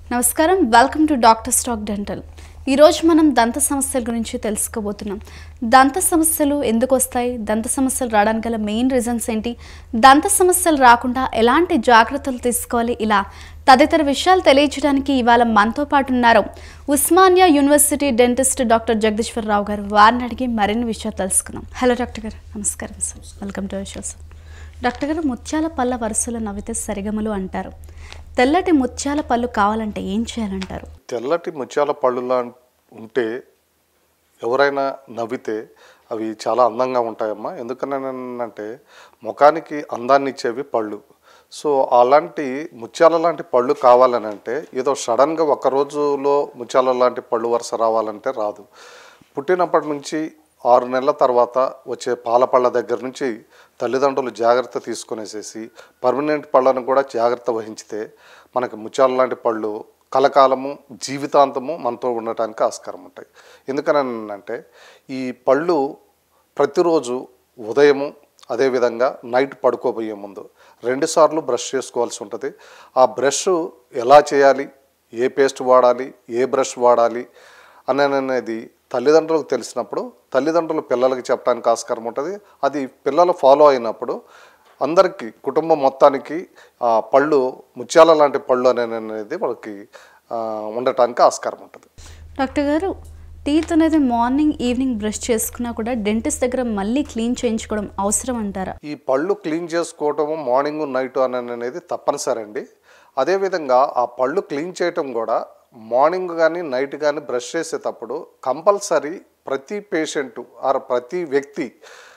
నమస్కారం welcome to doctor stock dental ఈరోజు మనం దంత సమస్యల గురించి తెలుసుకోబోతున్నాం దంత సమస్యలు ఎందుకు వస్తాయి దంత సమస్యలు రావడానికి గల మెయిన్ రీజన్స్ ఏంటి దంత సమస్యలు రాకుండా ఎలాంటి జాగ్రత్తలు తీసుకోవాలి ఇలా తదితర విషయాలు తెలియజేయడానికి ఇవాళ మనతో పాటు ఉన్నారు Osmania university dentist doctor Jagadeeswara Rao గారు వారిని అడిగి మరిన్ని విషయాలు తెలుసుకుందాం హలో డాక్టర్ గారు నమస్కారం sir welcome to show sir doctor గారు ముత్యాల పళ్ళ వరుసలో నవ్వితే సరిగమలు అంటారు తెల్లటి ముత్యాల పళ్ళు కావాలంటే ఏం చేయాలంటారు తెల్లటి ముత్యాల పళ్ళులా ఉంటే ఎవరైనా నవ్వితే అవి చాలా అందంగా ఉంటాయమ్మా ఎందుకనంటే ముఖానికి అందాన్ని ఇచ్చేవి పళ్ళు సో అలాంటి ముత్యాల లాంటి పళ్ళు కావాలని అంటే ఏదో సడన్గా ఒక రోజులో ముత్యాల లాంటి పళ్ళు వరుస రావాలంటే రాదు పుట్టినప్పటి నుంచి ఆరు నెలల తర్వాత వచ్చే పాల పళ్ళ దగ్గర నుంచి తల్లిదండ్రులు జాగ్రత్త తీసుకునేసేసి పర్మనెంట్ పళ్ళను కూడా జాగ్రత్త వహించితే మనకి ముత్యాల లాంటి పళ్ళు కలకాలము జీవితాంతము మనతో ఉండటానికి ఆస్కారం ఉంటాయి ఎందుకని అంటే ఈ పళ్ళు ప్రతిరోజు ఉదయము అదేవిధంగా నైట్ పడుకోబోయే ముందు రెండుసార్లు బ్రష్ చేసుకోవాల్సి ఉంటుంది ఆ బ్రష్ ఎలా చేయాలి ఏ పేస్ట్ వాడాలి ఏ బ్రష్ వాడాలి అని అనేది తల్లిదండ్రులకు తెలిసినప్పుడు తల్లిదండ్రులు పిల్లలకి చెప్పడానికి ఆస్కారం ఉంటుంది అది పిల్లలు ఫాలో అయినప్పుడు అందరికీ కుటుంబం మొత్తానికి ఆ పళ్ళు ముత్యాల లాంటి పళ్ళు అనే అనేది వాళ్ళకి ఆ, ఉండటానికి ఆస్కారం ఉంటుంది డాక్టర్ గారు టీత్ అనేది మార్నింగ్ ఈవినింగ్ బ్రష్ చేసుకున్నా కూడా డెంటిస్ట్ దగ్గర మళ్ళీ క్లీన్ చేయించుకోవడం అవసరం అంటారా ఈ పళ్ళు క్లీన్ చేసుకోవటము మార్నింగ్ నైట్ అని అనేది తప్పనిసరి అండి అదేవిధంగా ఆ పళ్ళు క్లీన్ చేయటం కూడా మార్నింగ్ కానీ నైట్ కానీ బ్రష్ చేసేటప్పుడు కంపల్సరీ ప్రతి పేషెంట్ ఆర్ ప్రతి వ్యక్తి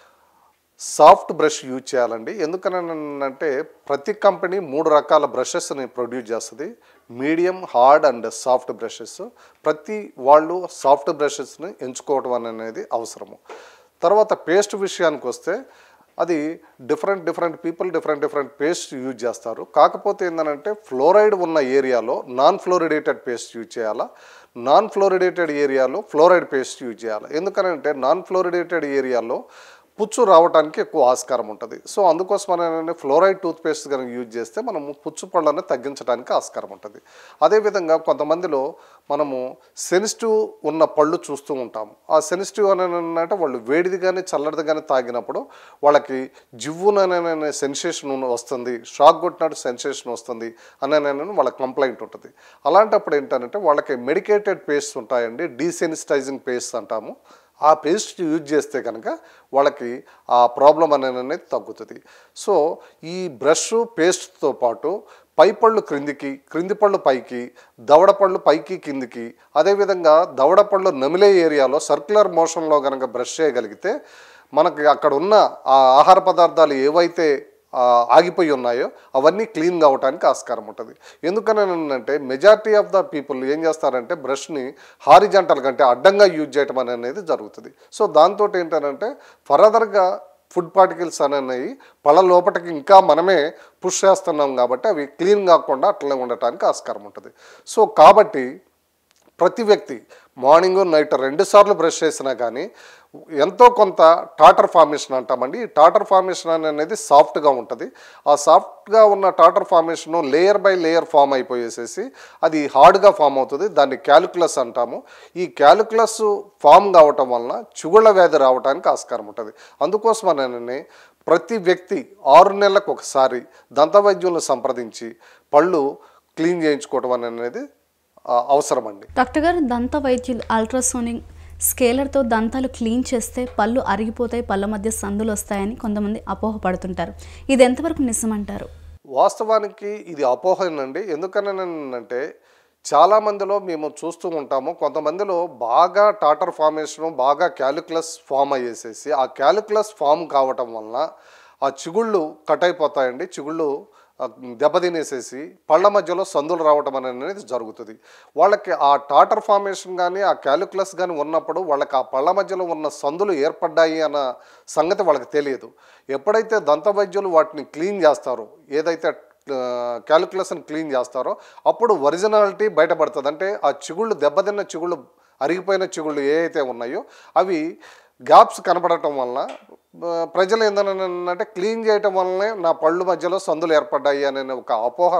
సాఫ్ట్ బ్రష్ యూజ్ చేయాలండి ఎందుకనంటే ప్రతి కంపెనీ మూడు రకాల బ్రషెస్ని ప్రొడ్యూస్ చేస్తుంది medium hard and soft brushes ప్రతి వాళ్ళు సాఫ్ట్ బ్రషెస్ని ఎంచుకోవడం అనేది అవసరము తర్వాత పేస్ట్ విషయానికి వస్తే అది different different people different different paste use చేస్తారు కాకపోతే ఏంటంటే ఫ్లోరైడ్ ఉన్న ఏరియాలో నాన్ ఫ్లోరిడేటెడ్ పేస్ట్ యూజ్ చేయాలా నాన్ ఫ్లోరిడేటెడ్ ఏరియాలో ఫ్లోరైడ్ పేస్ట్ యూజ్ చేయాలి ఎందుకనంటే నాన్ ఫ్లోరిడేటెడ్ ఏరియాలో పుచ్చు రావడానికి ఎక్కువ ఆస్కారం ఉంటుంది సో అందుకోసం అనేది ఫ్లోరైడ్ టూత్ పేస్ట్ కనుక యూజ్ చేస్తే మనము పుచ్చు పళ్ళని తగ్గించడానికి ఆస్కారం ఉంటుంది అదేవిధంగా కొంతమందిలో మనము సెన్సిటివ్ ఉన్న పళ్ళు చూస్తూ ఉంటాము ఆ సెన్సిటివ్ అని అంటే వాళ్ళు వేడిది కానీ చల్లటిది కానీ తాగినప్పుడు వాళ్ళకి జివ్వుననే సెన్సేషన్ వస్తుంది షాక్ కొట్టినట్టు సెన్సేషన్ వస్తుంది అని వాళ్ళ కంప్లైంట్ ఉంటుంది అలాంటప్పుడు ఏంటంటే వాళ్ళకి మెడికేటెడ్ పేస్ట్ ఉంటాయండి డీసెన్సిటైజింగ్ పేస్ట్ అంటాము ఆ పేస్ట్ యూజ్ చేస్తే కనుక వాళ్ళకి ఆ ప్రాబ్లం అనేది తగ్గుతుంది సో ఈ బ్రష్ పేస్ట్తో పాటు పై పళ్ళు క్రిందికి క్రింది పళ్ళు పైకి దవడ పళ్ళు పైకి కిందికి అదేవిధంగా దవడ పళ్ళు నమిలే ఏరియాలో సర్క్యులర్ మోషన్లో కనుక బ్రష్ చేయగలిగితే మనకి అక్కడ ఉన్న ఆ ఆహార పదార్థాలు ఏవైతే ఆ, ఆగిపోయి ఉన్నాయో అవన్నీ క్లీన్ కావడానికి ఆస్కారం ఉంటుంది ఎందుకని అంటే మెజారిటీ ఆఫ్ ద పీపుల్ ఏం చేస్తారంటే బ్రష్ని హారిజంటల్ కంటే అడ్డంగా యూజ్ చేయటం అనేది జరుగుతుంది సో దాంతో ఏంటంటే ఫర్దర్గా ఫుడ్ పార్టికల్స్ అనేవి పళ్ళ లోపలికి ఇంకా మనమే పుష్ చేస్తున్నాం కాబట్టి అవి క్లీన్ కాకుండా అట్లనే ఉండటానికి ఆస్కారం ఉంటుంది సో కాబట్టి ప్రతి వ్యక్తి మార్నింగ్ నైట్ రెండు సార్లు బ్రష్ చేసినా కానీ ఎంతో కొంత టాటర్ ఫార్మేషన్ అంటామండి ఈ టాటర్ ఫార్మేషన్ అనేది సాఫ్ట్గా ఉంటుంది ఆ సాఫ్ట్గా ఉన్న tartar formation layer by layer form అయిపోయేసేసి అది హార్డ్గా ఫామ్ అవుతుంది దాన్ని క్యాలిక్యులస్ అంటాము ఈ క్యాలిక్యులస్ ఫామ్ కావటం వలన చుగుళ్ళ వ్యాధి రావడానికి ఆస్కారం ఉంటుంది అందుకోసమనే ప్రతి వ్యక్తి ఆరు నెలలకు ఒకసారి దంతవైద్యులను సంప్రదించి పళ్ళు క్లీన్ చేయించుకోవడం అనేది ఆ, అవసరమండి డాక్టర్ గారు దంత వైద్యులు అల్ట్రాసోనిక్ స్కేలర్తో దంతాలు క్లీన్ చేస్తే పళ్ళు అరిగిపోతాయి పళ్ళ మధ్య సందులు వస్తాయని కొంతమంది అపోహపడుతుంటారు ఇది ఎంతవరకు నిజమంటారు వాస్తవానికి ఇది అపోహనండి ఎందుకనంటే చాలా మందిలో మేము చూస్తూ ఉంటాము కొంతమందిలో బాగా టాటర్ ఫార్మేషన్ బాగా క్యాలిక్యులస్ ఫామ్ అయ్యేసేసి ఆ క్యాలిక్యులస్ ఫామ్ కావటం వలన ఆ చిగుళ్ళు కట్ అయిపోతాయండి చిగుళ్ళు ఆ, దెబ్బతినేసేసి పళ్ళ మధ్యలో సందులు రావటం అనేది జరుగుతుంది వాళ్ళకి ఆ టాటర్ ఫార్మేషన్ కానీ ఆ క్యాలిక్యులస్ కానీ ఉన్నప్పుడు వాళ్ళకి ఆ పళ్ళ మధ్యలో ఉన్న సందులు ఏర్పడ్డాయి అన్న సంగతి వాళ్ళకి తెలియదు ఎప్పుడైతే దంత వైద్యులు వాటిని క్లీన్ చేస్తారో ఏదైతే క్యాలిక్యులస్ని క్లీన్ చేస్తారో అప్పుడు ఒరిజినాలిటీ బయటపడుతుంది అంటే ఆ చిగుళ్ళు దెబ్బతిన్న చిగుళ్ళు అరిగిపోయిన చిగుళ్ళు ఏ అయితే ఉన్నాయో అవి గ్యాప్స్ కనపడటం వలన ఆ, ప్రజలు ఏంటంటే క్లీన్ చేయటం వల్లనే నా పళ్ళు మధ్యలో సందులు ఏర్పడ్డాయి అనే ఒక అపోహ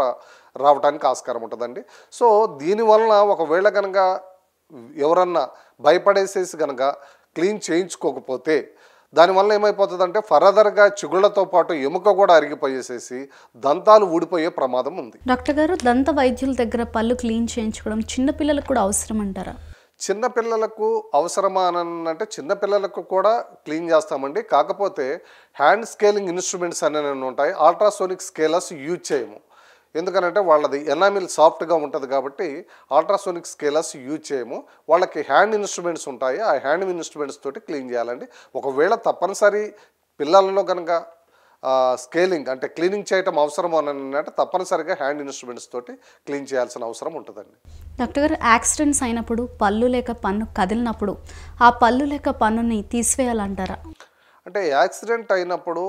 రావడానికి ఆస్కారం ఉంటుందండి సో దీనివలన ఒకవేళ కనుక ఎవరన్నా భయపడేసేసి కనుక క్లీన్ చేయించుకోకపోతే దానివల్ల ఏమైపోతుందంటే ఫర్దర్గా చిగుళ్లతో పాటు ఎముక కూడా అరిగిపోయేసేసి దంతాలు ఊడిపోయే ప్రమాదం ఉంది డాక్టర్ గారు దంత వైద్యుల దగ్గర పళ్ళు క్లీన్ చేయించుకోవడం చిన్నపిల్లలకు కూడా అవసరం అంటారా చిన్న పిల్లలకు అవసరమా అని అంటే చిన్న పిల్లలకు కూడా క్లీన్ చేస్తామండి కాకపోతే హ్యాండ్ స్కేలింగ్ ఇన్స్ట్రుమెంట్స్ అనేవి ఉంటాయి అల్ట్రాసోనిక్ స్కేలర్స్ యూజ్ చేయము ఎందుకనంటే వాళ్ళది ఎనామిల్ సాఫ్ట్గా ఉంటుంది కాబట్టి అల్ట్రాసోనిక్ స్కేలర్స్ యూజ్ చేయము వాళ్ళకి హ్యాండ్ ఇన్స్ట్రుమెంట్స్ ఉంటాయి ఆ హ్యాండ్ ఇన్స్ట్రుమెంట్స్ తోటి క్లీన్ చేయాలండి ఒకవేళ తప్పనిసరి పిల్లలలో కనుక స్కేలింగ్ అంటే క్లీనింగ్ చేయటం అవసరం అని అంటే తప్పనిసరిగా హ్యాండ్ ఇన్స్ట్రుమెంట్స్ తోటి క్లీన్ చేయాల్సిన అవసరం ఉంటుందండి డాక్టర్ గారు యాక్సిడెంట్స్ అయినప్పుడు పళ్ళు లేక పన్ను కదిలినప్పుడు ఆ పళ్ళు లేక పన్నుని తీసివేయాలంటారా అంటే యాక్సిడెంట్ అయినప్పుడు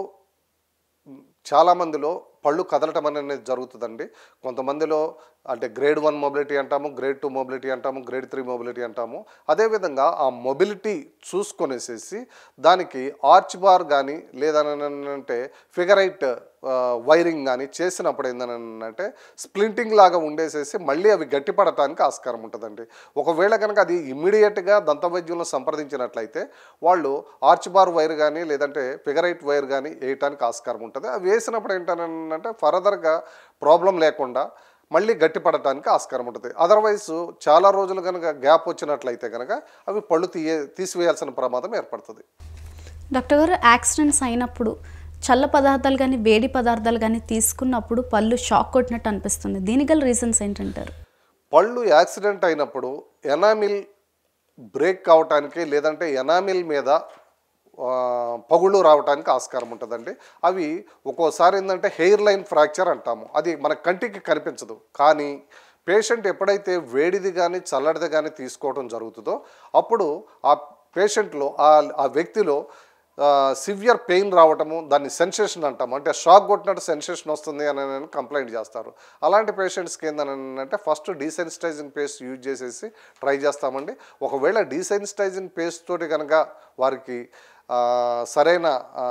మ్, చాలామందిలో పళ్ళు కదలటం అనేది జరుగుతుందండి కొంతమందిలో అంటే గ్రేడ్ వన్ మొబిలిటీ అంటాము గ్రేడ్ టూ మొబిలిటీ అంటాము గ్రేడ్ త్రీ మొబిలిటీ అంటాము అదేవిధంగా ఆ మొబిలిటీ చూసుకొనేసేసి దానికి ఆర్చ్ బార్ కానీ లేదనంటే ఫిగరైట్ వైరింగ్ కానీ చేసినప్పుడు ఏంటనంటే స్ప్లింటింగ్ లాగా ఉండేసేసి మళ్ళీ అవి గట్టిపడటానికి ఆస్కారం ఉంటుందండి ఒకవేళ కనుక అది ఇమ్మీడియట్గా దంతవైద్యులను సంప్రదించినట్లయితే వాళ్ళు ఆర్చ్ బార్ వైర్ కానీ లేదంటే ఫిగరైట్ వైర్ కానీ వేయటానికి ఆస్కారం ఉంటుంది అవి వేసినప్పుడు ఏంటనంటే ఫర్దర్గా ప్రాబ్లం లేకుండా మళ్ళీ గట్టిపడటానికి ఆస్కారం ఉంటుంది అదర్వైజ్ చాలా రోజులు కనుక గ్యాప్ వచ్చినట్లయితే కనుక అవి పళ్ళు తీయ తీసివేయాల్సిన ప్రమాదం ఏర్పడుతుంది డాక్టర్ గారు యాక్సిడెంట్స్ అయినప్పుడు చల్ల పదార్థాలు కానీ వేడి పదార్థాలు కానీ తీసుకున్నప్పుడు పళ్ళు షాక్ కొట్టినట్టు అనిపిస్తుంది దీనికి గల రీజన్స్ ఏంటంటారు పళ్ళు యాక్సిడెంట్ అయినప్పుడు ఎనామిల్ బ్రేక్ కావటానికి లేదంటే ఎనామిల్ మీద ఆ, పగుళ్ళు రావడానికి ఆస్కారం ఉంటుందండి అవి ఒక్కోసారి ఏంటంటే హెయిర్ లైన్ ఫ్రాక్చర్ అంటాము అది మన కంటికి కనిపించదు కానీ పేషెంట్ ఎప్పుడైతే వేడిది కానీ చల్లడిది కానీ తీసుకోవడం జరుగుతుందో అప్పుడు ఆ పేషెంట్లో ఆ ఆ వ్యక్తిలో సివియర్ పెయిన్ రావటము దాన్ని సెన్సేషన్ అంటాము అంటే షాక్ కొట్టినట్టు సెన్సేషన్ వస్తుంది అని అని కంప్లైంట్ చేస్తారు అలాంటి పేషెంట్స్కి ఏంటంటే ఫస్ట్ డీసెన్సిటైజింగ్ పేస్ట్ యూజ్ చేసేసి ట్రై చేస్తామండి ఒకవేళ డీసెన్సిటైజింగ్ పేస్ట్ తోటి కనుక వారికి ఆ, సరైన ఆ,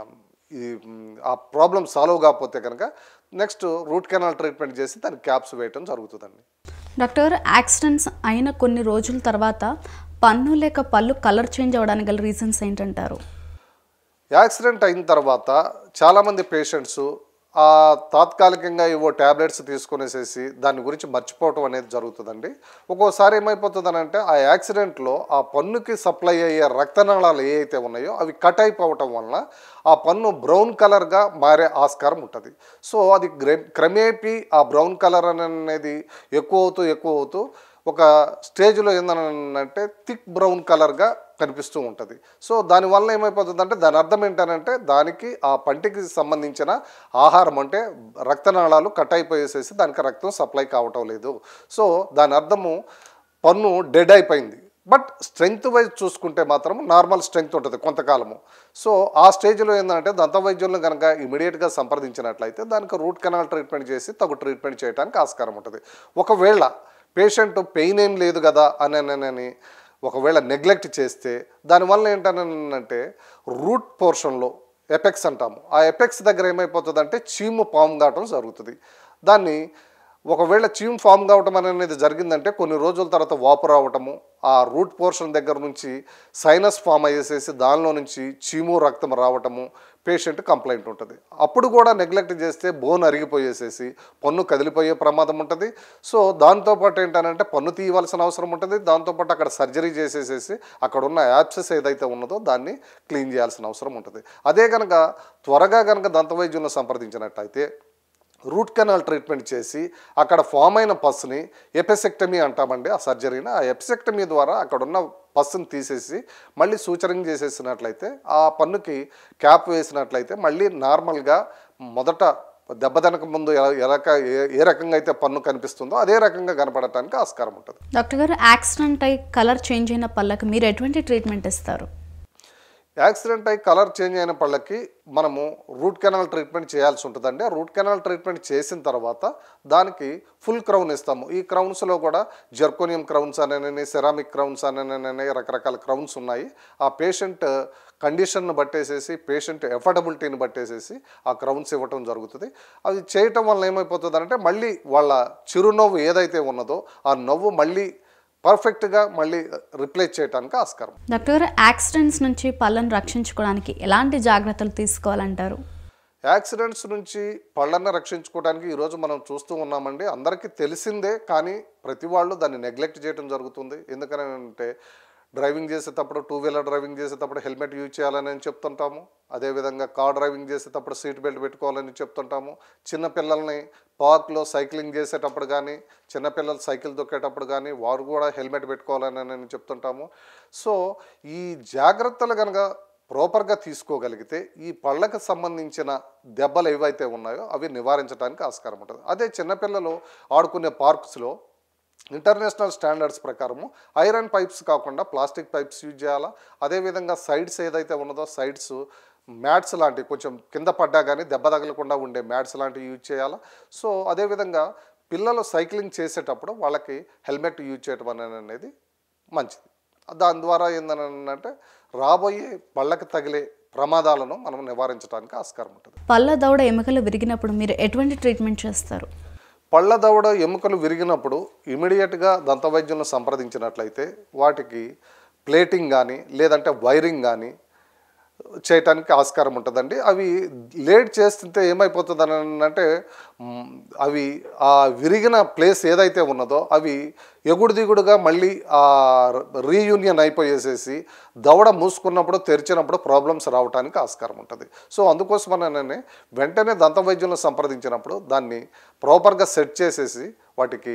ఈ మ్, ఆ ప్రాబ్లం సాల్వ్ కాకపోతే కనుక నెక్స్ట్ రూట్ కెనాల్ ట్రీట్మెంట్ చేసి దానికి క్యాప్స్ వేయటం జరుగుతుందండి డాక్టర్ గారు యాక్సిడెంట్స్ అయిన కొన్ని రోజుల తర్వాత పన్ను లేక పళ్ళు కలర్ చేంజ్ అవ్వడానికి గల రీజన్స్ ఏంటంటారు యాక్సిడెంట్ అయిన తర్వాత చాలామంది పేషెంట్స్ ఆ తాత్కాలికంగా ఏవో ట్యాబ్లెట్స్ తీసుకునేసేసి దాని గురించి మర్చిపోవటం అనేది జరుగుతుందండి ఒక్కోసారి ఏమైపోతుందనంటే ఆ యాక్సిడెంట్లో ఆ పన్నుకి సప్లై అయ్యే రక్తనాళాలు ఏ అయితే ఉన్నాయో అవి కట్ అయిపోవటం వలన ఆ పన్ను బ్రౌన్ కలర్గా మారే ఆస్కారం ఉంటుంది సో అది గ్రె క్రమేపీ ఆ బ్రౌన్ కలర్ అనేది ఎక్కువ అవుతూ ఎక్కువ అవుతూ ఒక స్టేజ్లో ఏంటనంటే థిక్ బ్రౌన్ కలర్గా కనిపిస్తూ ఉంటుంది సో దానివల్ల ఏమైపోతుందంటే దాని అర్థం ఏంటనంటే దానికి ఆ పంటికి సంబంధించిన ఆహారం అంటే రక్తనాళాలు కట్ అయిపోయేసేసి దానికి రక్తం సప్లై కావటం లేదు సో దాని అర్థము పన్ను డెడ్ అయిపోయింది బట్ స్ట్రెంగ్త్ వైజ్ చూసుకుంటే మాత్రం నార్మల్ స్ట్రెంగ్త్ ఉంటుంది కొంతకాలము సో ఆ స్టేజ్లో ఏంటంటే దంత వైద్యులను కనుక ఇమీడియట్గా సంప్రదించినట్లయితే దానికి రూట్ కెనాల్ ట్రీట్మెంట్ చేసి తగు ట్రీట్మెంట్ చేయడానికి ఆస్కారం ఉంటుంది ఒకవేళ పేషెంట్ పెయిన్ ఏం లేదు కదా అని అని ఒకవేళ నెగ్లెక్ట్ చేస్తే దానివల్ల ఏంటనంటే రూట్ పోర్షన్లో ఎపెక్స్ అంటాము ఆ ఎపెక్స్ దగ్గర ఏమైపోతుందంటే చీము పాము కావటం జరుగుతుంది దాన్ని ఒకవేళ చీమ్ ఫామ్ కావటం అనేది జరిగిందంటే కొన్ని రోజుల తర్వాత వాపు రావటము ఆ రూట్ పోర్షన్ దగ్గర నుంచి సైనస్ ఫామ్ అయ్యేసేసి దానిలో నుంచి చీము రక్తం రావటము పేషెంట్ కంప్లైంట్ ఉంటుంది అప్పుడు కూడా నెగ్లెక్ట్ చేస్తే బోన్ అరిగిపోయేసేసి పన్ను కదిలిపోయే ప్రమాదం ఉంటుంది సో దాంతోపాటు ఏంటంటే పన్ను తీయవలసిన అవసరం ఉంటుంది దాంతోపాటు అక్కడ సర్జరీ చేసేసేసి అక్కడ ఉన్న యాప్సెస్ ఏదైతే ఉన్నదో దాన్ని క్లీన్ చేయాల్సిన అవసరం ఉంటుంది అదే కనుక త్వరగా కనుక దంతవైద్యులను సంప్రదించినట్టయితే రూట్ కెనాల్ ట్రీట్మెంట్ చేసి అక్కడ ఫామ్ అయిన పస్సుని ఎపెసెక్టమీ అంటామండి ఆ సర్జరీని ఆ ఎపెసెక్టమీ ద్వారా అక్కడ ఉన్న పస్సుని తీసేసి మళ్ళీ సూచరింగ్ చేసేసినట్లయితే ఆ పన్నుకి క్యాప్ వేసినట్లయితే మళ్ళీ నార్మల్గా మొదట దెబ్బతినక ముందు ఎలా ఏ రక ఏ- ఏ రకంగా అయితే పన్ను కనిపిస్తుందో అదే రకంగా కనపడటానికి ఆస్కారం ఉంటుంది డాక్టర్ గారు యాక్సిడెంట్ అయి కలర్ చేంజ్ అయిన పళ్ళకి మీరు ఎటువంటి ట్రీట్మెంట్ ఇస్తారు యాక్సిడెంట్ అయి కలర్ చేంజ్ అయిన పళ్ళకి మనము రూట్ కెనాల్ ట్రీట్మెంట్ చేయాల్సి ఉంటుందండి ఆ రూట్ కెనాల్ ట్రీట్మెంట్ చేసిన తర్వాత దానికి ఫుల్ క్రౌన్ ఇస్తాము ఈ క్రౌన్స్లో కూడా జర్కోనియం క్రౌన్స్ అనేనని సెరామిక్ క్రౌన్స్ అనేనని రకరకాల క్రౌన్స్ ఉన్నాయి ఆ పేషెంట్ కండిషన్ను బట్టేసేసి పేషెంట్ ఎఫర్డబిలిటీని బట్టేసేసి ఆ క్రౌన్స్ ఇవ్వటం జరుగుతుంది అది చేయటం వల్ల ఏమైపోతుందంటే మళ్ళీ వాళ్ళ చిరునవ్వు ఏదైతే ఉన్నదో ఆ నవ్వు మళ్ళీ పర్ఫెక్ట్గా మళ్ళీ రిప్లేస్ చేయడానికి ఆస్కారం డాక్టర్ గారు యాక్సిడెంట్స్ నుంచి పళ్ళను రక్షించుకోవడానికి ఎలాంటి జాగ్రత్తలు తీసుకోవాలంటారు యాక్సిడెంట్స్ నుంచి పళ్ళನ್ನು రక్షించుకోవడానికి ఈరోజు మనం చూస్తూ ఉన్నామండి అందరికీ తెలిసిందే కానీ ప్రతి వాళ్ళు దాన్ని నెగ్లెక్ట్ చేయడం జరుగుతుంది ఎందుకని అంటే డ్రైవింగ్ చేసేటప్పుడు టూ వీలర్ డ్రైవింగ్ చేసేటప్పుడు హెల్మెట్ యూజ్ చేయాలని అని చెప్తుంటాము అదేవిధంగా కార్ డ్రైవింగ్ చేసేటప్పుడు సీట్ బెల్ట్ పెట్టుకోవాలని చెప్తుంటాము చిన్నపిల్లల్ని పార్క్లో సైక్లింగ్ చేసేటప్పుడు కానీ చిన్నపిల్లలు సైకిల్ దొక్కేటప్పుడు కానీ వారు కూడా హెల్మెట్ పెట్టుకోవాలని అని చెప్తుంటాము సో ఈ జాగ్రత్తలు కనుక ప్రాపర్గా తీసుకోగలిగితే ఈ పళ్ళకు సంబంధించిన దెబ్బలు ఏవైతే ఉన్నాయో అవి నివారించడానికి ఆస్కారం ఉంటుంది అదే చిన్నపిల్లలు ఆడుకునే పార్క్స్లో ఇంటర్నేషనల్ స్టాండర్డ్స్ ప్రకారము ఐరన్ పైప్స్ కాకుండా ప్లాస్టిక్ పైప్స్ యూజ్ చేయాలా అదేవిధంగా సైడ్స్ ఏదైతే ఉన్నదో సైడ్స్ మ్యాట్స్ లాంటివి కొంచెం కింద పడ్డా కానీ దెబ్బ తగలకుండా ఉండే మ్యాట్స్ లాంటివి యూజ్ చేయాలా సో అదేవిధంగా పిల్లలు సైక్లింగ్ చేసేటప్పుడు వాళ్ళకి హెల్మెట్ యూజ్ చేయడం అనేది అనేది మంచిది దాని ద్వారా ఏంటంటే రాబోయే పళ్ళకి తగిలే ప్రమాదాలను మనం నివారించడానికి ఆస్కారం ఉంటుంది పళ్ళ దవడ ఎముకలు విరిగినప్పుడు మీరు ఎటువంటి ట్రీట్మెంట్ చేస్తారు పళ్ళ దవడ ఎముకలు విరిగినప్పుడు ఇమీడియట్గా దంతవైద్యులను సంప్రదించినట్లయితే వాటికి ప్లేటింగ్ కానీ లేదంటే వైరింగ్ కానీ చేయటానికి ఆస్కారం ఉంటుందండి అవి లేట్ చేస్తుంటే ఏమైపోతుంది అని అంటే మ్, అవి ఆ విరిగిన ప్లేస్ ఏదైతే ఉన్నదో అవి ఎగుడు దిగుడుగా మళ్ళీ ఆ రీయూనియన్ అయిపోయేసేసి దవడ మూసుకున్నప్పుడు తెరిచినప్పుడు ప్రాబ్లమ్స్ రావడానికి ఆస్కారం ఉంటుంది సో అందుకోసమనే వెంటనే దంత వైద్యులను సంప్రదించినప్పుడు దాన్ని ప్రాపర్గా సెట్ చేసేసి వాటికి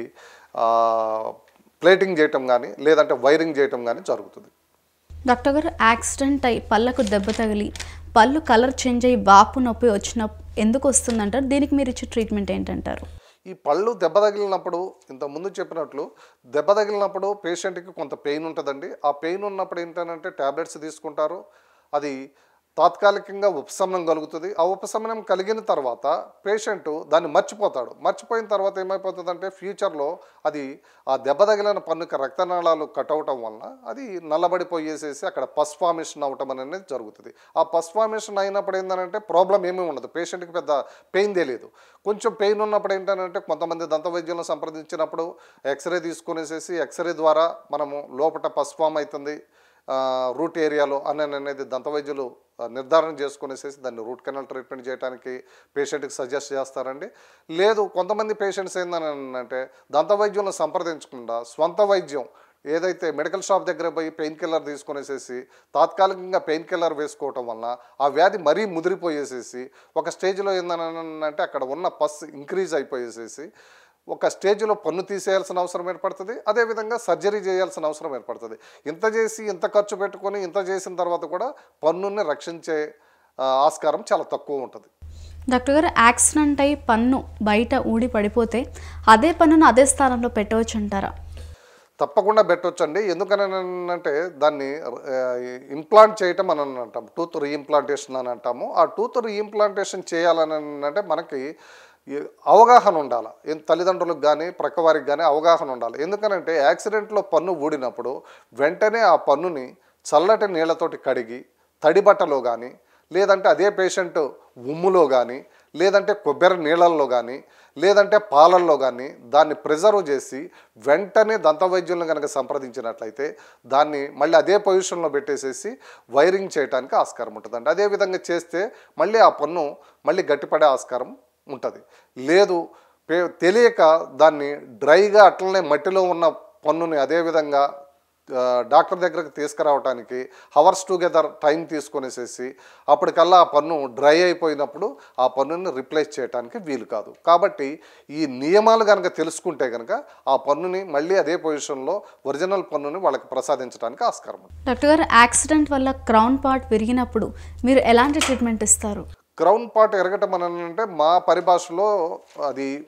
ప్లేటింగ్ చేయటం కానీ లేదంటే వైరింగ్ చేయటం కానీ జరుగుతుంది డాక్టర్ గారు యాక్సిడెంట్ అయి పళ్ళకు దెబ్బ తగిలి పళ్ళు కలర్ చేంజ్ అయ్యి వాపు నొప్పి వచ్చిన ఎందుకు వస్తుందంటారు దీనికి మీరు ఇచ్చే ట్రీట్మెంట్ ఏంటంటారు ఈ పళ్ళు దెబ్బ తగిలినప్పుడు ఇంత ముందు చెప్పినట్లు దెబ్బ తగిలినప్పుడు పేషెంట్కి కొంత పెయిన్ ఉంటుందండి ఆ పెయిన్ ఉన్నప్పుడు ఏంటంటే ట్యాబ్లెట్స్ తీసుకుంటారు అది తాత్కాలికంగా ఉపశమనం కలుగుతుంది ఆ ఉపశమనం కలిగిన తర్వాత పేషెంట్ దాన్ని మర్చిపోతాడు మర్చిపోయిన తర్వాత ఏమైపోతుందంటే ఫ్యూచర్లో అది ఆ దెబ్బ తగిలిన పన్నుకి రక్తనాళాలు కట్ అవటం వలన అది నల్లబడిపోయేసేసి అక్కడ పస్ ఫార్మేషన్ అవటం అనేది జరుగుతుంది ఆ పస్ ఫార్మేషన్ అయినప్పుడు ఏంటంటే ప్రాబ్లం ఏమీ ఉండదు పేషెంట్కి పెద్ద పెయిన్ తెలియదు కొంచెం పెయిన్ ఉన్నప్పుడు ఏంటంటే కొంతమంది దంత వైద్యులను సంప్రదించినప్పుడు ఎక్స్రే తీసుకునేసేసి ఎక్స్రే ద్వారా మనము లోపల పస్ ఫామ్ అవుతుంది ఆ, రూట్ ఏరియాలో అని అనేది దంతవైద్యులు ఆ, నిర్ధారణ చేసుకునేసేసి దాన్ని రూట్ కెనాల్ ట్రీట్మెంట్ చేయడానికి పేషెంట్కి సజెస్ట్ చేస్తారండి లేదు కొంతమంది పేషెంట్స్ ఏందని అంటే దంతవైద్యులను సంప్రదించకుండా స్వంత వైద్యం ఏదైతే మెడికల్ షాప్ దగ్గర పోయి పెయిన్ కిల్లర్ తీసుకునేసేసి తాత్కాలికంగా పెయిన్ కిల్లర్ వేసుకోవటం వలన ఆ వ్యాధి మరీ ముదిరిపోయేసేసి ఒక స్టేజ్లో ఏందని అంటే అక్కడ ఉన్న పస్ ఇంక్రీజ్ అయిపోయేసేసి ఒక స్టేజ్లో పన్ను తీసేయాల్సిన అవసరం ఏర్పడుతుంది అదేవిధంగా సర్జరీ చేయాల్సిన అవసరం ఏర్పడుతుంది ఇంత చేసి ఇంత ఖర్చు పెట్టుకొని ఇంత చేసిన తర్వాత కూడా పన్నుని రక్షించే ఆ, ఆస్కారం చాలా తక్కువ ఉంటుంది డాక్టర్ గారు యాక్సిడెంట్ అయి పన్ను బయట ఊడి పడిపోతే అదే పన్నును అదే స్థానంలో పెట్టవచ్చు అంటారా తప్పకుండా పెట్టొచ్చండి ఎందుకని అంటే దాన్ని ఇంప్లాంట్ చేయటం అని అంటాం టూత్ రీఇంప్లాంటేషన్ అని అంటాము ఆ టూత్ రీఇంప్లాంటేషన్ చేయాలని అంటే మనకి ఈ అవగాహన ఉండాలి ఏం తల్లిదండ్రులకు కానీ ప్రక్కవారికి కానీ అవగాహన ఉండాలి ఎందుకనంటే యాక్సిడెంట్లో పన్ను ఊడినప్పుడు వెంటనే ఆ పన్నుని చల్లటి నీళ్ళతోటి కడిగి తడి బట్టలో కానీ లేదంటే అదే పేషెంట్ ఉమ్ములో కానీ లేదంటే కొబ్బరి నీళ్ళల్లో కానీ లేదంటే పాలల్లో కానీ దాన్ని ప్రిజర్వ్ చేసి వెంటనే దంతవైద్యులను కనుక సంప్రదించినట్లయితే దాన్ని మళ్ళీ అదే పొజిషన్లో పెట్టేసేసి వైరింగ్ చేయడానికి ఆస్కారం ఉంటుందండి అదే విధంగా చేస్తే మళ్ళీ ఆ పన్ను మళ్ళీ గట్టిపడే ఆస్కారం ఉంటుంది లేదు పే- తెలియక దాన్ని డ్రైగా అట్లనే మట్టిలో ఉన్న పన్నుని అదే విధంగా ఆ, డాక్టర్ దగ్గరకు తీసుకురావడానికి హవర్స్ టుగెదర్ టైం తీసుకొనేసేసి అప్పటికల్లా ఆ పన్ను డ్రై అయిపోయినప్పుడు ఆ పన్నుని రిప్లేస్ చేయడానికి వీలు కాదు కాబట్టి ఈ నియమాలు కనుక తెలుసుకుంటే కనుక ఆ పన్నుని మళ్ళీ అదే పొజిషన్లో ఒరిజినల్ పన్నుని వాళ్ళకి ప్రసాదించడానికి ఆస్కారం ఉంది డాక్టర్ గారు యాక్సిడెంట్ వల్ల క్రౌన్ పార్ట్ విరిగినప్పుడు మీరు ఎలాంటి ట్రీట్మెంట్ ఇస్తారు క్రౌన్ పార్ట్ ఎరగటం అని అంటే మా పరిభాషలో అది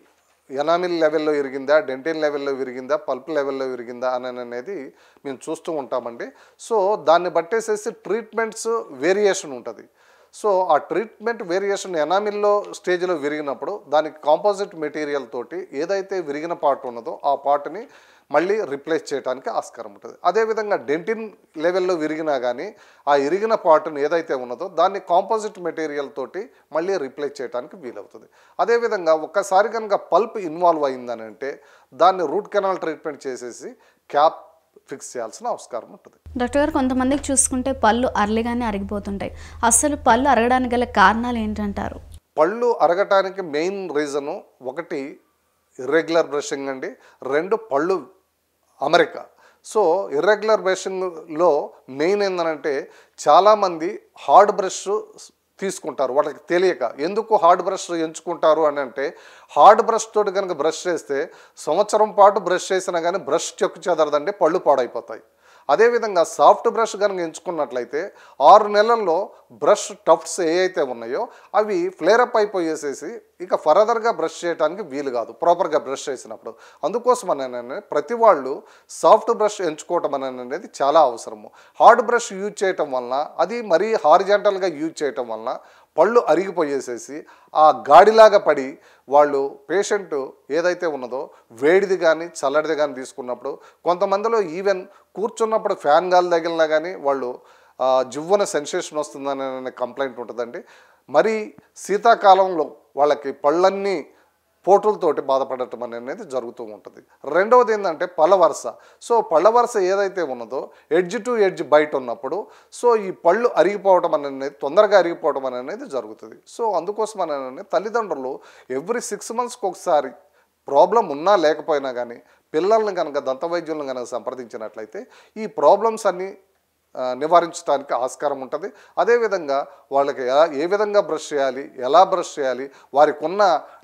ఎనామిల్ లెవెల్లో విరిగిందా డెంటిన్ లెవెల్లో విరిగిందా పల్ప్ లెవెల్లో విరిగిందా అని అనేది మేము చూస్తూ ఉంటామండి సో దాన్ని బట్టేసేసి ట్రీట్మెంట్స్ వేరియేషన్ ఉంటుంది సో ఆ ట్రీట్మెంట్ వేరియేషన్ ఎనామిల్లో స్టేజ్లో విరిగినప్పుడు దానికి కాంపోజిట్ మెటీరియల్ తోటి ఏదైతే విరిగిన పార్ట్ ఉన్నదో ఆ పార్ట్ని మళ్ళీ రిప్లేస్ చేయడానికి ఆస్కారం ఉంటుంది అదేవిధంగా డెంటిన్ లెవెల్లో విరిగినా కానీ ఆ ఇరిగిన పార్ట్ని ఏదైతే ఉన్నదో దాన్ని కాంపోజిట్ మెటీరియల్ తోటి మళ్ళీ రిప్లేస్ చేయడానికి వీలవుతుంది అదేవిధంగా ఒక్కసారి కనుక పల్ప్ ఇన్వాల్వ్ అయిందని అంటే దాన్ని రూట్ కెనాల్ ట్రీట్మెంట్ చేసేసి క్యాప్ ఫిక్స్ చేయాల్సిన ఆస్కారం ఉంటుంది డాక్టర్ గారు కొంతమందికి చూసుకుంటే పళ్ళు అరలిగానే అరిగిపోతుంటాయి అసలు పళ్ళు అరగడానికి గల కారణాలు ఏంటంటారు పళ్ళు అరగటానికి మెయిన్ రీజను ఒకటి ఇర్రెగ్యులర్ బ్రషింగ్ అండి రెండు పళ్ళు అమెరికా సో ఇర్రెగ్యులర్ బ్రషింగ్లో మెయిన్ ఏంటంటే చాలామంది హార్డ్ బ్రష్ తీసుకుంటారు వాళ్ళకి తెలియక ఎందుకు హార్డ్ బ్రష్ ఎంచుకుంటారు అని అంటే హార్డ్ బ్రష్ తోటి కనుక బ్రష్ చేస్తే సంవత్సరం పాటు బ్రష్ చేసినా కానీ బ్రష్ చెక్కు చెదరదండి పళ్ళు పాడైపోతాయి అదేవిధంగా సాఫ్ట్ బ్రష్ కనుక ఎంచుకున్నట్లయితే ఆరు నెలల్లో బ్రష్ టఫ్ట్స్ ఏ అయితే ఉన్నాయో అవి ఫ్లేరప్ అయిపోయేసేసి ఇక ఫర్దర్గా బ్రష్ చేయడానికి వీలు కాదు ప్రాపర్గా బ్రష్ చేసినప్పుడు అందుకోసం అని ప్రతి వాళ్ళు సాఫ్ట్ బ్రష్ ఎంచుకోవటం అని అనేది చాలా అవసరము హార్డ్ బ్రష్ యూజ్ చేయటం వలన అది మరీ హారిజెంటల్గా యూజ్ చేయటం వలన పళ్ళు అరిగిపోయేసేసి ఆ గాడిలాగా పడి వాళ్ళు పేషెంట్ ఏదైతే ఉన్నదో వేడిది కానీ చల్లడిది కానీ తీసుకున్నప్పుడు కొంతమందిలో ఈవెన్ కూర్చున్నప్పుడు ఫ్యాన్ గాలి తగిలినా కానీ వాళ్ళు ఆ, జివ్వన సెన్సేషన్ వస్తుందనే కంప్లైంట్ ఉంటుందండి మరి శీతాకాలంలో వాళ్ళకి పళ్ళన్నీ పోటులతోటి బాధపడటం అనేది జరుగుతూ ఉంటుంది రెండవది ఏంటంటే పళ్ళ వరుస సో పళ్ళ వరుస ఏదైతే ఉన్నదో ఎడ్జ్ టు ఎడ్జ్ బయట ఉన్నప్పుడు సో ఈ పళ్ళు అరిగిపోవటం అనేది తొందరగా అరిగిపోవటం అనేది జరుగుతుంది సో అందుకోసం అనేది తల్లిదండ్రులు ఎవ్రీ సిక్స్ మంత్స్కి ఒకసారి ప్రాబ్లం ఉన్నా లేకపోయినా కానీ పిల్లల్ని కనుక దంతవైద్యులను కనుక సంప్రదించినట్లయితే ఈ ప్రాబ్లమ్స్ అన్నీ ఆ, నివారించడానికి ఆస్కారం ఉంటుంది అదేవిధంగా వాళ్ళకి ఎలా ఏ విధంగా బ్రష్ చేయాలి ఎలా బ్రష్ చేయాలి వారికి ఉన్న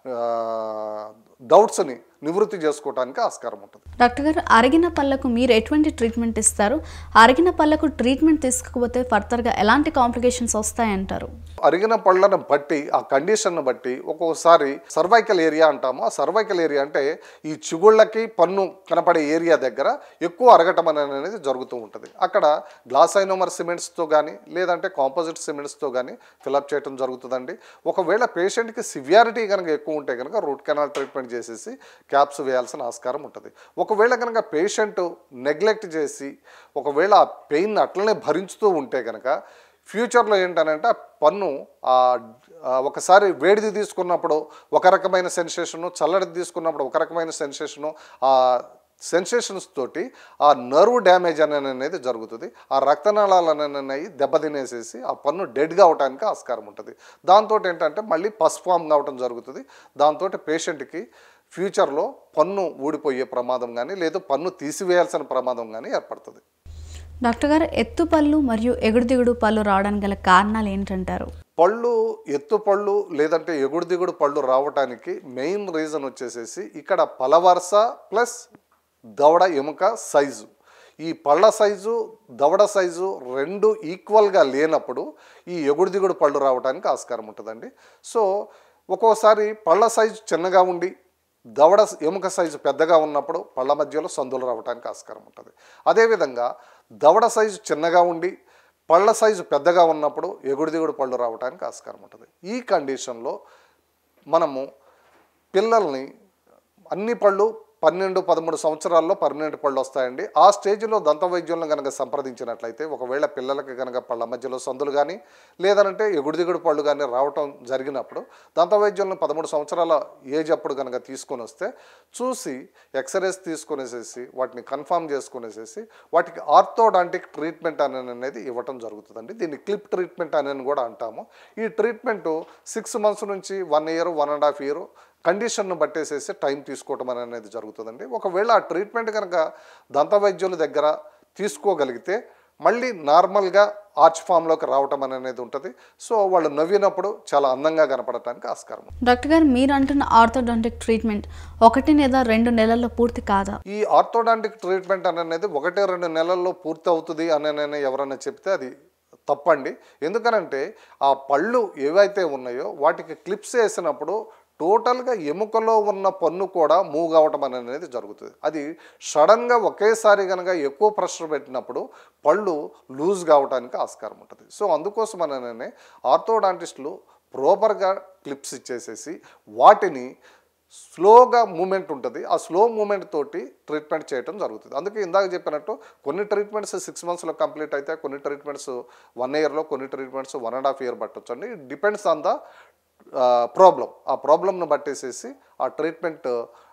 డౌట్స్ని నివృత్తి చేసుకోవడానికి ఆస్కారం ఉంటుంది డాక్టర్ గారు అరిగిన పళ్ళకు మీరు ఎటువంటి ట్రీట్మెంట్ ఇస్తారు అరిగిన పళ్ళకు ట్రీట్మెంట్ తీసుకోకపోతే ఫర్దర్గా ఎలాంటి కాంప్లికేషన్స్ వస్తాయంటారు అరిగిన పళ్ళను బట్టి ఆ కండిషన్ను బట్టి ఒక్కొక్కసారి సర్వైకల్ ఏరియా అంటాము ఆ సర్వైకల్ ఏరియా అంటే ఈ చిగుళ్ళకి పన్ను కనపడే ఏరియా దగ్గర ఎక్కువ అరగటం అనేది జరుగుతూ ఉంటుంది అక్కడ గ్లాస్ ఐనోమర్ సిమెంట్స్తో కానీ లేదంటే కాంపోజిట్ సిమెంట్స్తో కానీ ఫిలప్ చేయడం జరుగుతుందండి ఒకవేళ పేషెంట్కి సివియారిటీ కనుక ఎక్కువ ఉంటే కనుక రూట్ కెనాల్ ట్రీట్మెంట్ చేసేసి క్యాప్స్ వేయాల్సిన ఆస్కారం ఉంటుంది ఒకవేళ కనుక పేషెంట్ నెగ్లెక్ట్ చేసి ఒకవేళ ఆ పెయిన్ అట్లనే భరించుతూ ఉంటే కనుక ఫ్యూచర్లో ఏంటనంటే ఆ పన్ను ఆ ఆ ఒకసారి వేడిది తీసుకున్నప్పుడు ఒక రకమైన సెన్సేషను చల్లడిది తీసుకున్నప్పుడు ఒక రకమైన సెన్సేషను ఆ సెన్సేషన్స్ తోటి ఆ నర్వ్ డ్యామేజ్ అని అనేది జరుగుతుంది ఆ రక్తనాళాలు అనేవి దెబ్బతినేసేసి ఆ పన్ను డెడ్గా అవడానికి ఆస్కారం ఉంటుంది దాంతో ఏంటంటే మళ్ళీ పస్ ఫామ్ కావటం జరుగుతుంది దాంతో పేషెంట్కి ఫ్యూచర్లో పన్ను ఊడిపోయే ప్రమాదం కానీ లేదు పన్ను తీసివేయాల్సిన ప్రమాదం కానీ ఏర్పడుతుంది డాక్టర్ గారు ఎత్తు పళ్ళు మరియు ఎగుడు దిగుడు పళ్ళు రావడానికి గల కారణాలు ఏంటంటారు పళ్ళు ఎత్తు పళ్ళు లేదంటే ఎగుడు దిగుడు పళ్ళు రావటానికి మెయిన్ రీజన్ వచ్చేసేసి ఇక్కడ పలవరస ప్లస్ దవడ ఎముక సైజు ఈ పళ్ళ సైజు దవడ సైజు రెండు ఈక్వల్గా లేనప్పుడు ఈ ఎగుడు దిగుడు పళ్ళు రావడానికి ఆస్కారం ఉంటుందండి సో ఒక్కోసారి పళ్ళ సైజు చిన్నగా ఉండి దవడ ఎముక సైజు పెద్దగా ఉన్నప్పుడు పళ్ళ మధ్యలో సందులు రావడానికి ఆస్కారం ఉంటుంది అదేవిధంగా దవడ సైజు చిన్నగా ఉండి పళ్ళ సైజు పెద్దగా ఉన్నప్పుడు ఎగుడు దిగుడు పళ్ళు రావడానికి ఆస్కారం ఉంటుంది ఈ కండిషన్లో మనము పిల్లల్ని అన్ని పళ్ళు పన్నెండు పదమూడు సంవత్సరాల్లో పర్మనెంట్ పళ్ళు వస్తాయండి ఆ స్టేజ్లో దంత వైద్యులను కనుక సంప్రదించినట్లయితే ఒకవేళ పిల్లలకి కనుక పళ్ళ మధ్యలో సందులు కానీ లేదంటే ఎగుడు దిగుడు పళ్ళు కానీ రావటం జరిగినప్పుడు దంత వైద్యులను పదమూడు సంవత్సరాల ఏజ్ అప్పుడు కనుక తీసుకొని వస్తే చూసి ఎక్స్రేస్ తీసుకునేసేసి వాటిని కన్ఫామ్ చేసుకునేసేసి వాటికి ఆర్థోడాంటిక్ ట్రీట్మెంట్ అనేది ఇవ్వటం జరుగుతుందండి దీన్ని క్లిప్ ట్రీట్మెంట్ అని కూడా అంటాము ఈ ట్రీట్మెంట్ సిక్స్ మంత్స్ నుంచి one year one and half year కండిషన్ను బట్టేసేసి టైం తీసుకోవటం అనేది జరుగుతుందండి ఒకవేళ ఆ ట్రీట్మెంట్ కనుక దంత వైద్యుల దగ్గర తీసుకోగలిగితే మళ్ళీ నార్మల్గా ఆర్చ్ ఫామ్లోకి రావటం అనేది ఉంటుంది సో వాళ్ళు నవ్వినప్పుడు చాలా అందంగా కనపడటానికి ఆస్కారం ఉంది. డాక్టర్ గారు మీరు అంటున్న ఆర్థోడాంటిక్ ట్రీట్మెంట్ ఒకటి లేదా రెండు నెలల్లో పూర్తి కాదా ఈ ఆర్థోడాంటిక్ ట్రీట్మెంట్ అనేది ఒకటి రెండు నెలల్లో పూర్తి అవుతుంది అని ఎవరైనా చెప్తే అది తప్పండి ఎందుకనంటే ఆ పళ్ళు ఏవైతే ఉన్నాయో వాటికి క్లిప్స్ వేసినప్పుడు టోటల్గా ఎముకలో ఉన్న పన్ను కూడా మూవ్ కావటం అనేది జరుగుతుంది అది సడన్గా ఒకేసారి కనుక ఎక్కువ ప్రెషర్ పెట్టినప్పుడు పళ్ళు లూజ్ కావడానికి ఆస్కారం ఉంటుంది సో అందుకోసం అననే ఆర్థోడాంటిస్టులు ప్రాపర్గా క్లిప్స్ ఇచ్చేసేసి వాటిని స్లోగా మూమెంట్ ఉంటుంది ఆ స్లో మూమెంట్ తోటి ట్రీట్మెంట్ చేయడం జరుగుతుంది అందుకే ఇందాక చెప్పినట్టు కొన్ని ట్రీట్మెంట్స్ సిక్స్ మంత్స్లో కంప్లీట్ అయితే కొన్ని ట్రీట్మెంట్స్ వన్ ఇయర్లో కొన్ని treatments one and half year పట్టొచ్చు అండి డిపెండ్స్ ఆన్ ద ప్రాబ్లం ఆ ప్రాబ్లమ్ను బట్టేసేసి ఆ ట్రీట్మెంట్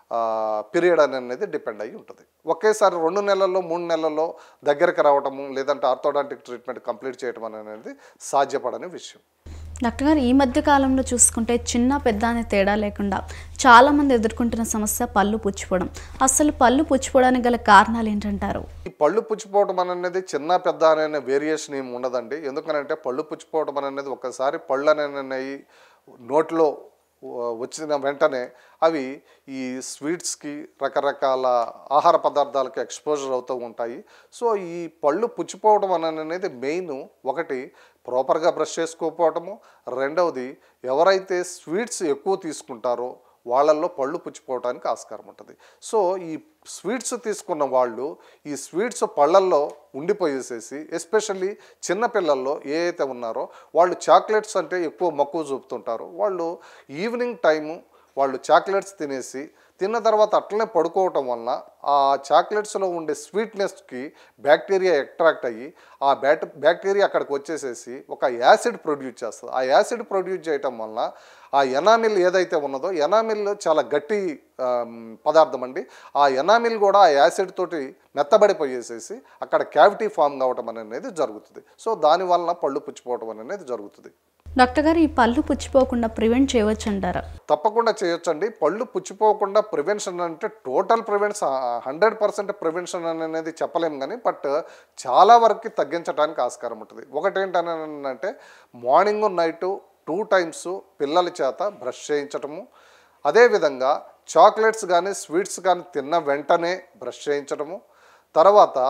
పీరియడ్ అనేది డిపెండ్ అయ్యి ఉంటుంది ఒకేసారి రెండు నెలల్లో మూడు నెలల్లో దగ్గరికి రావటము లేదంటే ఆర్థోడాంటిక్ ట్రీట్మెంట్ కంప్లీట్ చేయడం అనేది సాధ్యపడని విషయం డాక్టర్ గారు ఈ మధ్య కాలంలో చూసుకుంటే చిన్న పెద్ద అనే తేడా లేకుండా చాలామంది ఎదుర్కొంటున్న సమస్య పళ్ళు పుచ్చిపోవడం అసలు పళ్ళు పుచ్చిపోవడానికి గల కారణాలు ఏంటంటారు ఈ పళ్ళు పుచ్చిపోవడం అనేది చిన్న పెద్ద అనే వేరియేషన్ ఏమి ఉండదండి ఎందుకనంటే పళ్ళు పుచ్చిపోవడం అనేది ఒకసారి పళ్ళు అనేవి నోట్లో వ- వచ్చిన వెంటనే అవి ఈ స్వీట్స్కి రకరకాల ఆహార పదార్థాలకు ఎక్స్పోజర్ అవుతూ ఉంటాయి సో ఈ పళ్ళు పుచ్చిపోవడం అని అనేది మెయిన్ ఒకటి ప్రాపర్గా బ్రష్ చేసుకోకపోవటము రెండవది ఎవరైతే స్వీట్స్ ఎక్కువ తీసుకుంటారో వాళ్ళల్లో పళ్ళు పుచ్చిపోవడానికి ఆస్కారం ఉంటుంది సో ఈ స్వీట్స్ తీసుకున్న వాళ్ళు ఈ స్వీట్స్ పళ్ళల్లో ఉండిపోయేసేసి ఎస్పెషల్లీ చిన్నపిల్లల్లో ఏ అయితే ఉన్నారో వాళ్ళు చాక్లెట్స్ అంటే ఎక్కువ మక్కువ చూపుతుంటారు వాళ్ళు ఈవినింగ్ టైము వాళ్ళు చాక్లెట్స్ తినేసి తిన్న తర్వాత అట్లనే పడుకోవటం వలన ఆ చాక్లెట్స్లో ఉండే స్వీట్నెస్కి బ్యాక్టీరియా ఎక్ట్రాక్ట్ అయ్యి ఆ బ్యాట్ బ్యాక్టీరియా అక్కడికి వచ్చేసేసి ఒక యాసిడ్ ప్రొడ్యూస్ చేస్తుంది ఆ యాసిడ్ ప్రొడ్యూస్ చేయటం వలన ఆ ఎనామిల్ ఏదైతే ఉన్నదో ఎనామిల్ చాలా గట్టి ఆమ్, పదార్థం అండి ఆ ఎనామిల్ కూడా ఆ యాసిడ్ తోటి మెత్తబడిపోయేసేసి అక్కడ క్యావిటీ ఫామ్ కావటం అనేది జరుగుతుంది సో దాని వలన పళ్ళు పుచ్చిపోవటం అనేది జరుగుతుంది డాక్టర్ గారు ఈ పళ్ళు పుచ్చిపోకుండా ప్రివెంట్ చేయవచ్చు అంటారా తప్పకుండా చేయొచ్చండి పళ్ళు పుచ్చిపోకుండా ప్రివెన్షన్ అంటే total prevention hundred percent prevention అనేది చెప్పలేం కానీ బట్ చాలా వరకు తగ్గించడానికి ఆస్కారం ఉంటుంది ఒకటి ఏంటంటే మార్నింగ్ నైట్ టూ టైమ్స్ పిల్లల చేత బ్రష్ చేయించటము అదేవిధంగా చాక్లెట్స్ కానీ స్వీట్స్ కానీ తిన్న వెంటనే బ్రష్ చేయించటము తర్వాత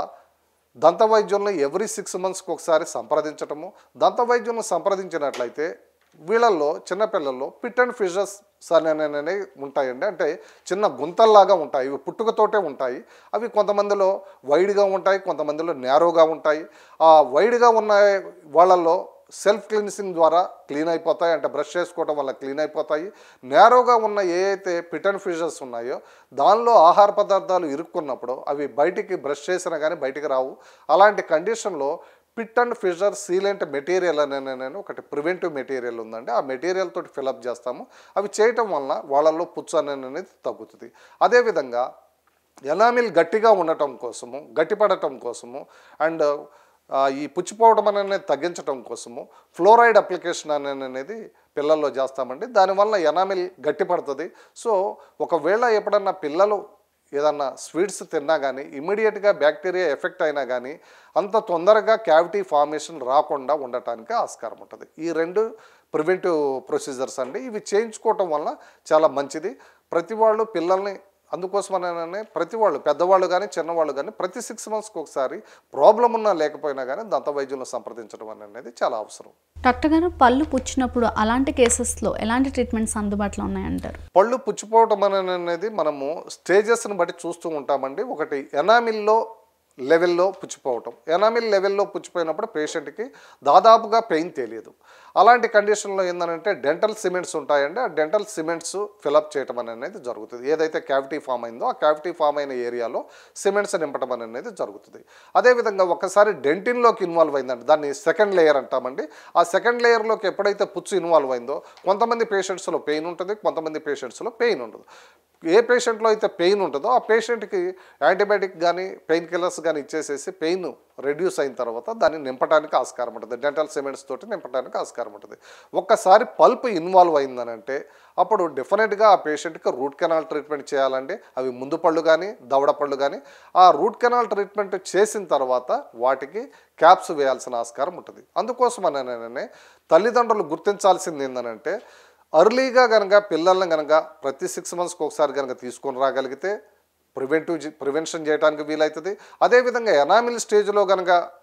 దంత వైద్యులను ఎవ్రీ సిక్స్ మంత్స్కి ఒకసారి సంప్రదించటము దంత వైద్యులను సంప్రదించినట్లయితే వీళ్ళల్లో చిన్నపిల్లల్లో పిట్ అండ్ ఫిషర్స్ అనేవి ఉంటాయండి అంటే చిన్న గుంతల్లాగా ఉంటాయి ఇవి పుట్టుకతోటే ఉంటాయి అవి కొంతమందిలో వైడ్గా ఉంటాయి కొంతమందిలో నేరోగా ఉంటాయి ఆ వైడ్గా ఉన్న వాళ్ళల్లో సెల్ఫ్ క్లీన్సింగ్ ద్వారా క్లీన్ అయిపోతాయి అంటే బ్రష్ చేసుకోవడం వల్ల క్లీన్ అయిపోతాయి నేరోగా ఉన్న ఏ అయితే పిట్ అండ్ ఫిషర్స్ ఉన్నాయో దానిలో ఆహార పదార్థాలు ఇరుక్కున్నప్పుడు అవి బయటికి బ్రష్ చేసినా కానీ బయటికి రావు అలాంటి కండిషన్లో pit and fissure sealant material అనే నేను ఒకటి ప్రివెంటివ్ మెటీరియల్ ఉందండి ఆ మెటీరియల్ తోటి ఫిలప్ చేస్తాము అవి చేయటం వలన వాళ్ళల్లో పుచ్చు అనేది తగ్గుతుంది అదేవిధంగా ఎనామిల్ గట్టిగా ఉండటం కోసము గట్టిపడటం కోసము అండ్ ఆ, ఈ పుచ్చిపోవడం అనేది తగ్గించడం కోసము ఫ్లోరైడ్ అప్లికేషన్ అనేది అనేది పిల్లల్లో చేస్తామండి దానివల్ల ఎనామిల్ గట్టిపడుతుంది సో ఒకవేళ ఎప్పుడన్నా పిల్లలు ఏదన్నా స్వీట్స్ తిన్నా కానీ ఇమీడియట్గా బ్యాక్టీరియా ఎఫెక్ట్ అయినా కానీ అంత తొందరగా క్యావిటీ ఫార్మేషన్ రాకుండా ఉండటానికి ఆస్కారం ఉంటుంది ఈ రెండు ప్రివెంటివ్ ప్రొసీజర్స్ అండి ఇవి చేయించుకోవటం వల్ల చాలా మంచిది ప్రతి వాళ్ళు పిల్లల్ని అందుకోసమనే ప్రతి వాళ్ళు పెద్దవాళ్ళు కానీ చిన్నవాళ్ళు కానీ ప్రతి సిక్స్ మంత్స్కి ఒకసారి ప్రాబ్లం ఉన్నా లేకపోయినా కానీ దంత వైద్యులను సంప్రదించడం అనేది చాలా అవసరం డాక్టర్ గారు పళ్ళు పుచ్చినప్పుడు అలాంటి కేసెస్లో ఎలాంటి ట్రీట్మెంట్స్ అందుబాటులో ఉన్నాయంటారు పళ్ళు పుచ్చిపోవటం అని అనేది మనము స్టేజెస్ని బట్టి చూస్తూ ఉంటామండి ఒకటి ఎనామిల్లో లెవెల్లో పుచ్చిపోవటం ఎనామిల్ లెవెల్లో పుచ్చిపోయినప్పుడు పేషెంట్కి దాదాపుగా పెయిన్ తెలియదు అలాంటి కండిషన్లో ఏంటంటే డెంటల్ సిమెంట్స్ ఉంటాయండి ఆ డెంటల్ సిమెంట్స్ ఫిలప్ చేయటం అనేది జరుగుతుంది ఏదైతే క్యావిటీ ఫామ్ అయిందో ఆ క్యావిటీ ఫామ్ అయిన ఏరియాలో సిమెంట్స్ నింపటం అనేది జరుగుతుంది అదేవిధంగా ఒకసారి డెంటిన్లోకి ఇన్వాల్వ్ అయిందండి దాన్ని సెకండ్ లేయర్ అంటామండి ఆ సెకండ్ లేయర్లోకి ఎప్పుడైతే పుచ్చు ఇన్వాల్వ్ అయిందో కొంతమంది పేషెంట్స్లో పెయిన్ ఉంటుంది కొంతమంది పేషెంట్స్లో పెయిన్ ఉండదు ఏ పేషెంట్లో అయితే పెయిన్ ఉంటుందో ఆ పేషెంట్కి యాంటీబయాటిక్ కానీ పెయిన్ కిల్లర్స్ కానీ ఇచ్చేసేసి పెయిన్ రెడ్యూస్ అయిన తర్వాత దాన్ని నింపడానికి ఆస్కారం ఉంటుంది డెంటల్ సిమెంట్స్ తోటి నింపడానికి ఆస్కారం ఉంటుంది ఒక్కసారి పల్ప్ ఇన్వాల్వ్ అయిందనంటే అప్పుడు డెఫినెట్గా ఆ పేషెంట్కి రూట్ కెనాల్ ట్రీట్మెంట్ చేయాలండి అవి ముందు పళ్ళు కానీ దవడ పళ్ళు కానీ ఆ రూట్ కెనాల్ ట్రీట్మెంట్ చేసిన తర్వాత వాటికి క్యాప్స్ వేయాల్సిన ఆస్కారం ఉంటుంది అందుకోసమనే తల్లిదండ్రులు గుర్తించాల్సింది ఏంటంటే అర్లీగా కనుక పిల్లల్ని కనుక ప్రతి సిక్స్ మంత్స్కి ఒకసారి కనుక తీసుకొని రాగలిగితే ప్రివెంటివ్ ప్రివెన్షన్ చేయడానికి వీలవుతుంది అదేవిధంగా ఎనామిల్ స్టేజ్లో కనుక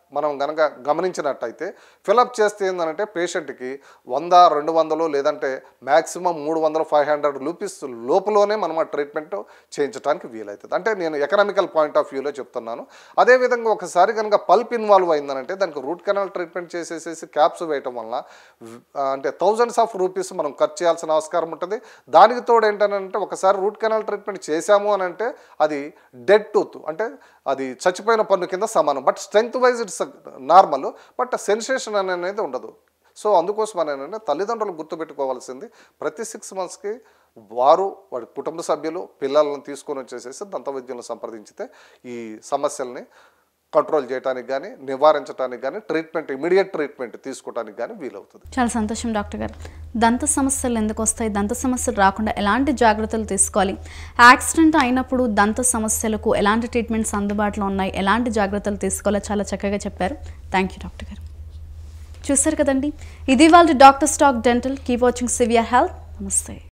మనం గనక గమనించినట్టయితే ఫిలప్ చేస్తే ఏంటంటే పేషెంట్కి వంద రెండు వందలు లేదంటే మ్యాక్సిమం మూడు వందలు ఫైవ్ హండ్రెడ్ రూపీస్ లోపులోనే మనం ఆ ట్రీట్మెంట్ చేయించడానికి వీలవుతుంది అంటే నేను ఎకనామికల్ పాయింట్ ఆఫ్ వ్యూలో చెప్తున్నాను అదేవిధంగా ఒకసారి కనుక పల్ప్ ఇన్వాల్వ్ అయిందనంటే దానికి రూట్ కెనాల్ ట్రీట్మెంట్ చేసేసేసి క్యాప్స్ వేయటం వల్ల ఆ, అంటే థౌజండ్స్ ఆఫ్ రూపీస్ మనం ఖర్చు చేయాల్సిన ఆస్కారం ఉంటుంది దానికి తోడు ఏంటంటే ఒకసారి రూట్ కెనాల్ ట్రీట్మెంట్ చేశాము అని అంటే అది డెడ్ టూత్ అంటే అది చచ్చిపోయిన పన్ను కింద సమానం but strength wise it's normal but sensation అనేది ఉండదు సో అందుకోసం ఏంటంటే తల్లిదండ్రులు గుర్తుపెట్టుకోవాల్సింది ప్రతి సిక్స్ మంత్స్కి వారు వాడి కుటుంబ సభ్యులు పిల్లలను తీసుకొని వచ్చేసేసి దంత వైద్యులను సంప్రదించితే ఈ సమస్యల్ని కంట్రోల్ చేయడానికి కానీ నివారించడానికి కానీ ట్రీట్మెంట్ ఇమీడియట్ ట్రీట్మెంట్ తీసుకోవడానికి కానీ వీలవుతుంది చాలా సంతోషం డాక్టర్ గారు దంత సమస్యలు ఎందుకు వస్తాయి దంత సమస్యలు రాకుండా ఎలాంటి జాగ్రత్తలు తీసుకోవాలి యాక్సిడెంట్ అయినప్పుడు దంత సమస్యలకు ఎలాంటి ట్రీట్మెంట్స్ అందుబాటులో ఉన్నాయి ఎలాంటి జాగ్రత్తలు తీసుకోవాలో చాలా చక్కగా చెప్పారు థ్యాంక్ యూ డాక్టర్ గారు చూసారు కదండి ఇది వాళ్ళ doctor stock dental keep watching severe health నమస్తే